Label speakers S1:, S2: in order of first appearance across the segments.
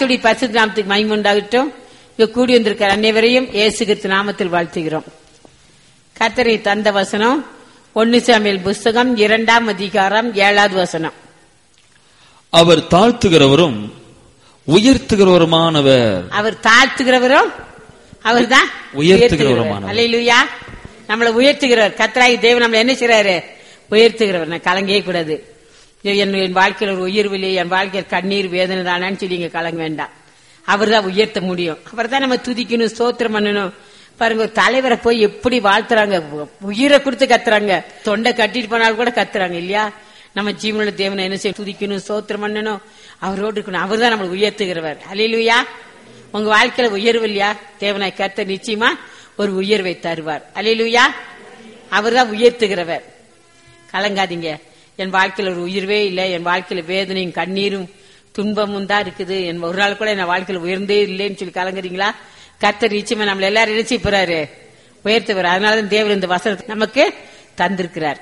S1: கத்துடி பரிசுத்த நாமத்துக்கு மகிமை உண்டாகட்டும் இங்க கூடி வந்திருக்கிற அனைவரையும் இயேசு கிறிஸ்து நாமத்தில் வாழ்த்துகிறோம் கத்தரை தந்த வசனம் ஒன்னு சாமியல் புஸ்தகம் இரண்டாம் அதிகாரம் ஏழாவது வசனம்
S2: அவர் தாழ்த்துகிறவரும் உயர்த்துகிறவருமானவர்
S1: அவர் தாழ்த்துகிறவரும் அவர்தான்
S2: உயர்த்துகிறவருமானவர்.
S1: அல்லேலூயா நம்மளை உயர்த்துகிறவர் கத்தராகி தேவன் நம்மளை என்ன செய்றாரு உயர்த்துகிறவர் நான் கலங்கவே கூடாது ஐயோ, என் என் வாழ்க்கையில் ஒரு உயர்வு இல்லையே என் வாழ்க்கையில் கண்ணீர் வேதனை தானான்னு சொல்லி இங்க கலங்க வேண்டாம் அவர் தான் உயர்த்த முடியும் அவர் தான் நம்ம துதிக்கணும் ஸ்தோத்திரம் பண்ணணும் பாருங்க ஒரு தலைவரை போய் எப்படி வாழ்த்துறாங்க உயிரை கொடுத்து கத்துறாங்க தொண்டை கட்டிட்டு போனாலும் கூட கத்துறாங்க இல்லையா நம்ம ஜீவனுள்ள தேவனை என்ன செய்ய துதிக்கணும் ஸ்தோத்திரம் பண்ணணும் அவரோடு இருக்கணும் அவர் தான் நம்மளை உயர்த்துகிறவர் அலையிலுயா உங்க வாழ்க்கையில உயர்வு இல்லையா தேவனை கத்த நிச்சயமா ஒரு உயர்வை தருவார் அலையிலுயா அவர் தான் உயர்த்துகிறவர் கலங்காதீங்க என் வாழ்க்கையில ஒரு உயிர்வே இல்லை என் வாழ்க்கையில வேதனையும் கண்ணீரும் துன்பமும் தான் இருக்குது என் ஒரு நாள் கூட என் வாழ்க்கையில உயர்ந்தே இல்லைன்னு சொல்லி கலங்குறீங்களா கர்த்தர் நிச்சயமா நம்மள எல்லாரும் நினைச்சு போறாரு உயர்த்துவார் அதனாலதான் தேவன் இந்த வசனத்தை நமக்கு தந்திருக்கிறார்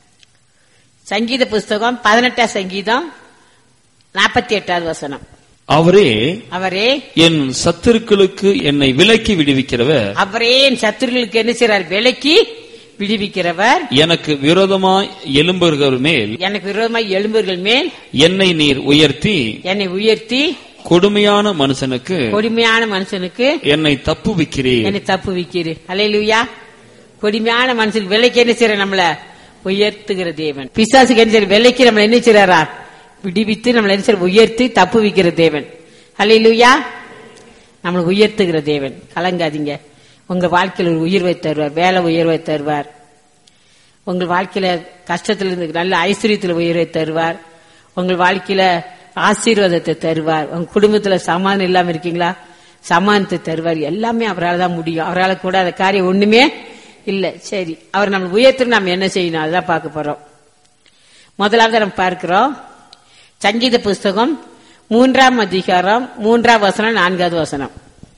S1: சங்கீத புஸ்தகம் பதினெட்டாம் சங்கீதம் நாற்பத்தி எட்டாவது வசனம்
S2: அவரே
S1: அவரே
S2: என் சத்துருக்களுக்கு என்னை விலக்கி விடுவிக்கிறவர்
S1: அவரே என் சத்துருகளுக்கு என்ன செய்றார் விலக்கி விடுவிக்கிறவர்
S2: எனக்கு விரோதமாய் எழும்புகிறவர் மேல்
S1: எனக்கு விரோதமாய் எழும்புகள் மேல்
S2: என்னை நீர் உயர்த்தி
S1: என்னை உயர்த்தி
S2: கொடுமையான மனுஷனுக்கு
S1: கொடுமையான மனுஷனுக்கு
S2: என்னை தப்புவிக்கிறீர்
S1: என்னை தப்பு வைக்கிறேன் அலையிலுயா கொடுமையான மனுஷனுக்கு விலைக்கு என்ன செய்யற நம்மள உயர்த்துகிற தேவன் பிசாசுக்கு என்ன செய்யற விலைக்கு நம்மள என்ன செய்யறா விடுவித்து நம்மள என்ன செய்யற உயர்த்தி தப்பு வைக்கிற தேவன் அலையிலுயா நம்மளை உயர்த்துகிற தேவன் கலங்காதீங்க உங்க வாழ்க்கையில் ஒரு உயர்வை தருவார் வேலை உயர்வை தருவார் உங்கள் வாழ்க்கையில கஷ்டத்துல இருந்து நல்ல ஐஸ்வர்யத்துல உயர்வை தருவார் உங்கள் வாழ்க்கையில ஆசீர்வாதத்தை தருவார் உங்க குடும்பத்துல சமாதானம் இல்லாம இருக்கீங்களா சமாதானத்தை தருவார் எல்லாமே அவரால் தான் முடியும் அவரால் கூட அந்த காரியம் ஒண்ணுமே இல்ல சரி அவர் நம்ம உயர்த்து நம்ம என்ன செய்யணும் அதுதான் பார்க்க போறோம் முதலாவது நம்ம பார்க்கிறோம் சங்கீத புஸ்தகம் மூன்றாம் அதிகாரம் மூன்றாம் வசனம் நான்காவது வசனம்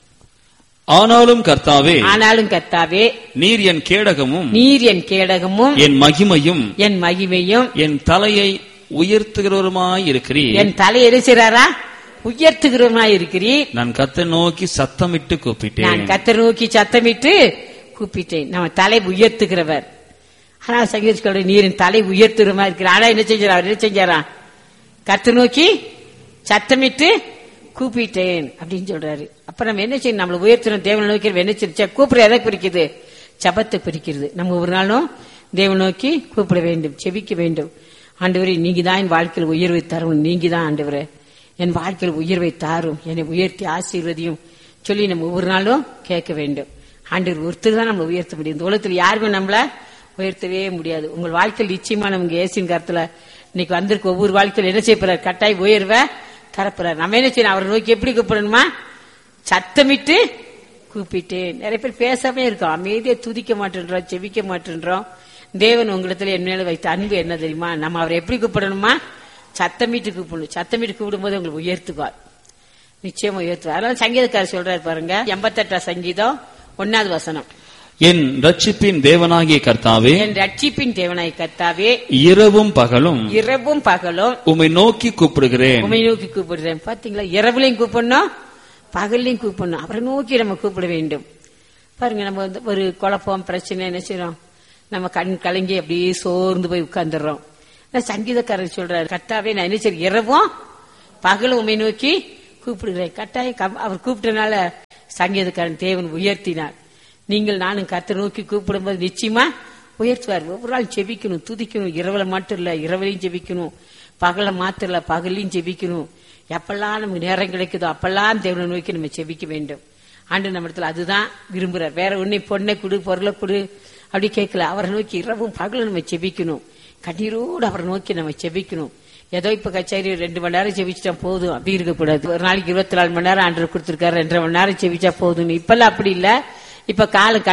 S2: ஆனாலும் கர்த்தாவே
S1: ஆனாலும் கர்த்தாவே
S2: நீர் என் கேடகமும்
S1: நீர் என் கேடகமும்
S2: என் மகிமையும்
S1: என் மகிமையும்
S2: என் தலையை உயர்த்துகிறவருமாய் இருக்கிறீர்
S1: என் தலை எரிசிறாரா உயர்த்துகிறவனாய் இருக்கிறீர்
S2: நான் கத்தை நோக்கி சத்தமிட்டு
S1: நான்
S2: கூப்பிட்டேன்
S1: கத்தர் நோக்கி சத்தமிட்டு கூப்பிட்டேன் நம்ம தலை உயர்த்துகிறவர் ஆனா சங்கீத நீரின் தலை உயர்த்துகிறமா இருக்கிற ஆனா என்ன செஞ்சாரா அவர் என்ன செஞ்சாரா கத்தர் நோக்கி சத்தமிட்டு கூப்பிட்டேன் அப்படின்னு சொல்றாரு அப்ப நம்ம என்ன செய்யணும் நம்மள உயர்த்தணும் தேவனை நோக்கி நம்ம என்ன செய்யணும் கூப்பிட எதை குறிக்குது ஜபத்தை குறிக்கிறது நம்ம ஒரு நாளும் தேவனை நோக்கி கூப்பிட வேண்டும் செபிக்க வேண்டும் ஆண்டவரே நீங்க தான் என் வாழ்க்கையில் உயர்வை தரும் நீங்க தான் ஆண்டவரே என் வாழ்க்கையில் உயர்வை தாரும் என்னை உயர்த்தி ஆசீர்வதியும் சொல்லி நம்ம ஒவ்வொரு நாளும் கேட்க வேண்டும் ஆண்டவர் ஒருத்தர் தான் நம்மளை உயர்த்த முடியும் இந்த உலகத்தில் யாருமே நம்மள உயர்த்தவே முடியாது உங்கள் வாழ்க்கையில் நிச்சயமா நமக்கு ஏசின் கருத்துல இன்னைக்கு வந்திருக்க ஒவ்வொரு வாழ்க்கையில் என்ன செய்ய போறார் கட்டாய் உயர்வை தரப்போறார் நம்ம என்ன செய்யணும் அவரை நோக்கி எப்படி கூப்பிடணுமா சத்தமிட்டு கூப்பிட்டேன் நிறைய பேர் பேசாம இருக்கோம் அமைதியை துதிக்க மாட்டேன்றோம் செவிக்க மாட்டேன்றோம் தேவன் உங்களிடத்துல என் மேல வைத்த அன்பு என்ன தெரியுமா நம்ம அவரை எப்படி கூப்பிடணுமா சத்தமிட்டு கூப்பிடணும் சத்தமிட்டு கூப்பிடும்போது உங்களுக்கு உயர்த்துவார் நிச்சயமா உயர்த்துவார் அதனால சங்கீதக்காரர் சொல்றாரு பாருங்க எண்பத்தெட்டாம் சங்கீதம் ஒன்னாவது வசனம்
S2: என் ரட்சிப்பின் தேவனாகிய கர்த்தாவே
S1: என் ரட்சிப்பின் தேவனாய் கர்த்தாவே
S2: இரவும் பகலும்
S1: இரவும் பகலும்
S2: உம்மை நோக்கி கூப்பிடுகிறேன்
S1: உமை நோக்கி கூப்பிடுறேன் பாத்தீங்களா இரவுலையும் கூப்பிடணும் பகல்லையும் கூப்பிடணும் அவரை நோக்கி நம்ம கூப்பிட வேண்டும் பாருங்க நம்ம வந்து ஒரு குழப்பம் பிரச்சனை என்ன செய்யறோம் நம்ம கண் கலங்கி அப்படியே சோர்ந்து போய் உட்கார்ந்துடுறோம் ஆனா சங்கீதக்காரர் சொல்றாரு கட்டாவே நான் என்ன செய்ய இரவும் பகலும் உமை நோக்கி கூப்பிடுகிறேன் கட்டாயம் கம்- அவர் கூப்பிட்டனால சங்கீதக்காரன் தேவன் உயர்த்தினார் நீங்கள் நானும் கத்தை நோக்கி கூப்பிடும்போது நிச்சயமா உயர்த்துவார் ஒவ்வொரு நாள் ஜெபிக்கணும் துதிக்கணும் இரவுல மட்டும் இல்ல இரவுலையும் ஜெபிக்கணும் பகல மாத்திரம் இல்ல பகல்லையும் ஜெபிக்கணும் எப்பெல்லாம் நமக்கு நேரம் கிடைக்குதோ அப்பெல்லாம் தேவனை நோக்கி நம்ம ஜெபிக்க வேண்டும் ஆண்டு நம்ம இடத்துல அதுதான் விரும்புறார் வேற ஒண்ணு பொண்ணை கொடு பொருளை கொடு அப்படி கேட்கல அவரை நோக்கி இரவும் பகலும் நம்ம ஜெபிக்கணும் கண்ணீரோடு அவரை நோக்கி நம்ம ஜெபிக்கணும் ஏதோ இப்ப கச்சேரி ரெண்டு மணி நேரம் ஜெபிச்சிட்டா போதும் அப்படி இருக்கக்கூடாது ஒரு நாளைக்கு இருபத்தி நாலு மணி நேரம் ஆண்டு கொடுத்திருக்காரு ரெண்டரை மணி நேரம் ஜெபிச்சா போதும்னு இப்பெல்லாம் அப்படி இல்ல இப்ப காலம்